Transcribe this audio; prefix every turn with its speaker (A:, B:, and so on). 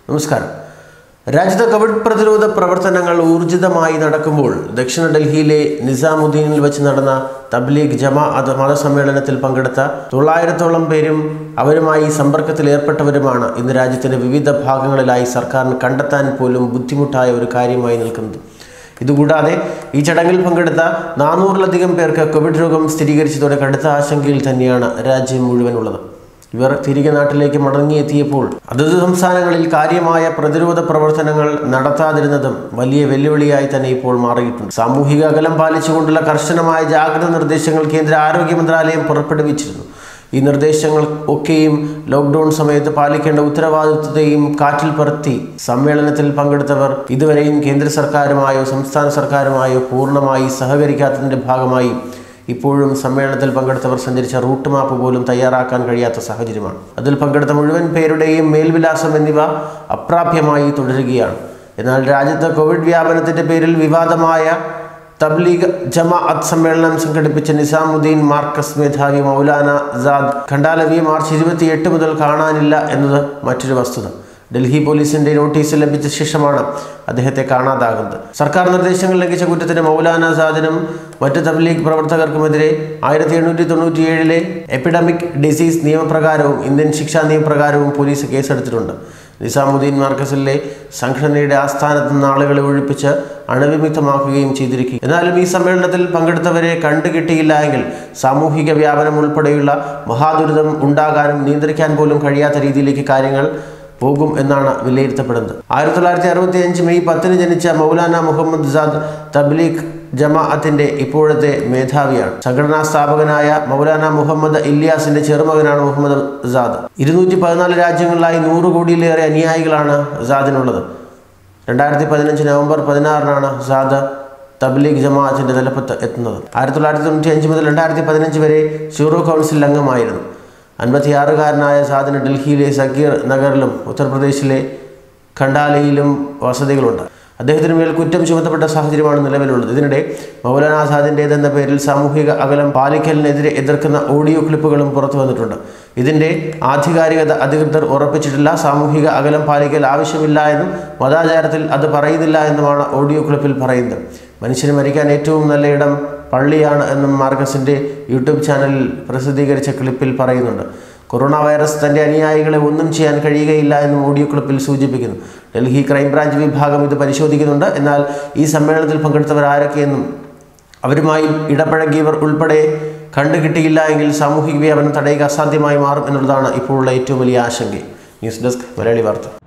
A: നമസ്കാരം രാജ്യത്തെ കോവിഡ് പ്രതിരോധ പ്രവർത്തനങ്ങൾ ഊർജിതമായി നടക്കുമ്പോൾ ദക്ഷിണ ഡൽഹിയിലെ നിസാമുദ്ദീനിൽ വെച്ച് നടന്ന തബ്ലീഗ് ജമാ അത് മതസമ്മേളനത്തിൽ പങ്കെടുത്ത തൊള്ളായിരത്തോളം പേരും അവരുമായി സമ്പർക്കത്തിൽ ഏർപ്പെട്ടവരുമാണ് ഇന്ന് രാജ്യത്തിന്റെ വിവിധ ഭാഗങ്ങളിലായി സർക്കാരിന് കണ്ടെത്താൻ പോലും ബുദ്ധിമുട്ടായ ഒരു കാര്യമായി നിൽക്കുന്നത് ഇതുകൂടാതെ ഈ ചടങ്ങിൽ പങ്കെടുത്ത നാനൂറിലധികം പേർക്ക് കോവിഡ് രോഗം സ്ഥിരീകരിച്ചതോടെ കടുത്ത ആശങ്കയിൽ തന്നെയാണ് രാജ്യം മുഴുവനുള്ളത് ഇവർ തിരികെ നാട്ടിലേക്ക് മടങ്ങിയെത്തിയപ്പോൾ അതത് സംസ്ഥാനങ്ങളിൽ കാര്യമായ പ്രതിരോധ പ്രവർത്തനങ്ങൾ നടത്താതിരുന്നതും വലിയ വെല്ലുവിളിയായി തന്നെ ഇപ്പോൾ മാറിയിട്ടുണ്ട് സാമൂഹിക അകലം പാലിച്ചുകൊണ്ടുള്ള കർശനമായ ജാഗ്രത നിർദ്ദേശങ്ങൾ കേന്ദ്ര ആരോഗ്യ മന്ത്രാലയം പുറപ്പെടുവിച്ചിരുന്നു ഈ നിർദ്ദേശങ്ങൾ ഒക്കെയും ലോക്ക്ഡൌൺ സമയത്ത് പാലിക്കേണ്ട ഉത്തരവാദിത്വത്തെയും കാറ്റിൽ പറത്തി സമ്മേളനത്തിൽ പങ്കെടുത്തവർ ഇതുവരെയും കേന്ദ്ര സർക്കാരുമായോ സംസ്ഥാന സർക്കാരുമായോ പൂർണ്ണമായി സഹകരിക്കാത്തതിന്റെ ഭാഗമായി ഇപ്പോഴും സമ്മേളനത്തിൽ പങ്കെടുത്തവർ സഞ്ചരിച്ച റൂട്ട് മാപ്പ് പോലും തയ്യാറാക്കാൻ കഴിയാത്ത സാഹചര്യമാണ് അതിൽ പങ്കെടുത്ത മുഴുവൻ പേരുടെയും മേൽവിലാസം എന്നിവ അപ്രാപ്യമായി തുടരുകയാണ് എന്നാൽ രാജ്യത്ത് കോവിഡ് വ്യാപനത്തിന്റെ പേരിൽ വിവാദമായ തബ്ലീഗ് ജമാഅത്ത് സമ്മേളനം സംഘടിപ്പിച്ച നിസാമുദ്ദീൻ മാർക്കസ് മേധാവി മൗലാന സാദ് ഖണ്ടാലവി മാർച്ച് ഇരുപത്തിയെട്ട് മുതൽ കാണാനില്ല എന്നത് മറ്റൊരു വസ്തുത ഡൽഹി പോലീസിന്റെ നോട്ടീസ് ലഭിച്ച ശേഷമാണ് അദ്ദേഹത്തെ കാണാതാകുന്നത് സർക്കാർ നിർദ്ദേശങ്ങൾ ലംഘിച്ച കുറ്റത്തിന് മൗലാന സാദിനും മറ്റ് തബ്ലീഗ് പ്രവർത്തകർക്കുമെതിരെ ആയിരത്തി എണ്ണൂറ്റി തൊണ്ണൂറ്റിയേഴിലെ എപ്പിഡമിക് ഡിസീസ് നിയമപ്രകാരവും ഇന്ത്യൻ ശിക്ഷാ നിയമപ്രകാരവും പോലീസ് കേസെടുത്തിട്ടുണ്ട് നിസാമുദ്ദീൻ മാർക്കസിലെ സംഘടനയുടെ ആസ്ഥാനത്ത് നിന്ന് ആളുകളെ ഒഴിപ്പിച്ച് അണുവിമുക്തമാക്കുകയും ചെയ്തിരിക്കും എന്നാലും ഈ സമ്മേളനത്തിൽ പങ്കെടുത്തവരെ കണ്ടുകിട്ടിയില്ല എങ്കിൽ സാമൂഹിക വ്യാപനം ഉൾപ്പെടെയുള്ള മഹാദുരിതം ഉണ്ടാകാനും നിയന്ത്രിക്കാൻ പോലും കഴിയാത്ത രീതിയിലേക്ക് കാര്യങ്ങൾ പോകും എന്നാണ് വിലയിരുത്തപ്പെടുന്നത് ആയിരത്തി തൊള്ളായിരത്തി അറുപത്തി അഞ്ച് മെയ് പത്തിന് ജനിച്ച മൗലാന മുഹമ്മദ് സാദ് തബ്ലീഗ് ജമാഅത്തിന്റെ ഇപ്പോഴത്തെ മേധാവിയാണ് സംഘടനാ സ്ഥാപകനായ മൗലാന മുഹമ്മദ് ഇല്യാസിന്റെ ചെറുമകനാണ് മുഹമ്മദ് സാദ് ഇരുന്നൂറ്റി പതിനാല് രാജ്യങ്ങളിലായി നൂറ് കോടിയിലേറെ അനുയായികളാണ് സാദിനുള്ളത് രണ്ടായിരത്തി പതിനഞ്ച് നവംബർ പതിനാറിനാണ് സാദ് തബ്ലീഗ് ജമാഅത്തിന്റെ തലപ്പത്ത് എത്തുന്നത് ആയിരത്തി തൊള്ളായിരത്തി തൊണ്ണൂറ്റി അഞ്ച് മുതൽ രണ്ടായിരത്തി പതിനഞ്ച് വരെ ഷൂറോ കൗൺസിൽ അംഗമായിരുന്നു അൻപത്തിയാറുകാരനായ സാദിന് ഡൽഹിയിലെ സക്കീർ നഗറിലും ഉത്തർപ്രദേശിലെ ഖണ്ടാലയിലും വസതികളുണ്ട് അദ്ദേഹത്തിന് മേൽ കുറ്റം ചുമത്തപ്പെട്ട സാഹചര്യമാണ് നിലവിലുള്ളത് ഇതിനിടെ മൗലാന ആസാദിൻ്റേതെന്ന പേരിൽ സാമൂഹിക അകലം പാലിക്കലിനെതിരെ എതിർക്കുന്ന ഓഡിയോ ക്ലിപ്പുകളും പുറത്തു വന്നിട്ടുണ്ട് ഇതിന്റെ ആധികാരികത അധികൃതർ ഉറപ്പിച്ചിട്ടില്ല സാമൂഹിക അകലം പാലിക്കൽ ആവശ്യമില്ല എന്നും മതാചാരത്തിൽ അത് പറയുന്നില്ല എന്നുമാണ് ഓഡിയോ ക്ലിപ്പിൽ പറയുന്നത് മനുഷ്യന് മരിക്കാൻ ഏറ്റവും നല്ല ഇടം പള്ളിയാണ് എന്നും മാർക്കസിന്റെ യൂട്യൂബ് ചാനലിൽ പ്രസിദ്ധീകരിച്ച ക്ലിപ്പിൽ പറയുന്നുണ്ട് കൊറോണ വൈറസ് തന്റെ അനുയായികളെ ഒന്നും ചെയ്യാൻ കഴിയുകയില്ല എന്നും ഓഡിയോ ക്ലിപ്പിൽ സൂചിപ്പിക്കുന്നു ഡൽഹി ക്രൈംബ്രാഞ്ച് വിഭാഗം ഇത് പരിശോധിക്കുന്നുണ്ട് എന്നാൽ ഈ സമ്മേളനത്തിൽ പങ്കെടുത്തവർ ആരൊക്കെയെന്നും അവരുമായി ഇടപഴകിയവർ ഉൾപ്പെടെ കണ്ടുകിട്ടിയില്ല എങ്കിൽ സാമൂഹിക വ്യാപനം തടയുക അസാധ്യമായി മാറും എന്നുള്ളതാണ് ഇപ്പോഴുള്ള ഏറ്റവും വലിയ ആശങ്ക ന്യൂസ് ഡെസ്ക് മലയാളി വാർത്ത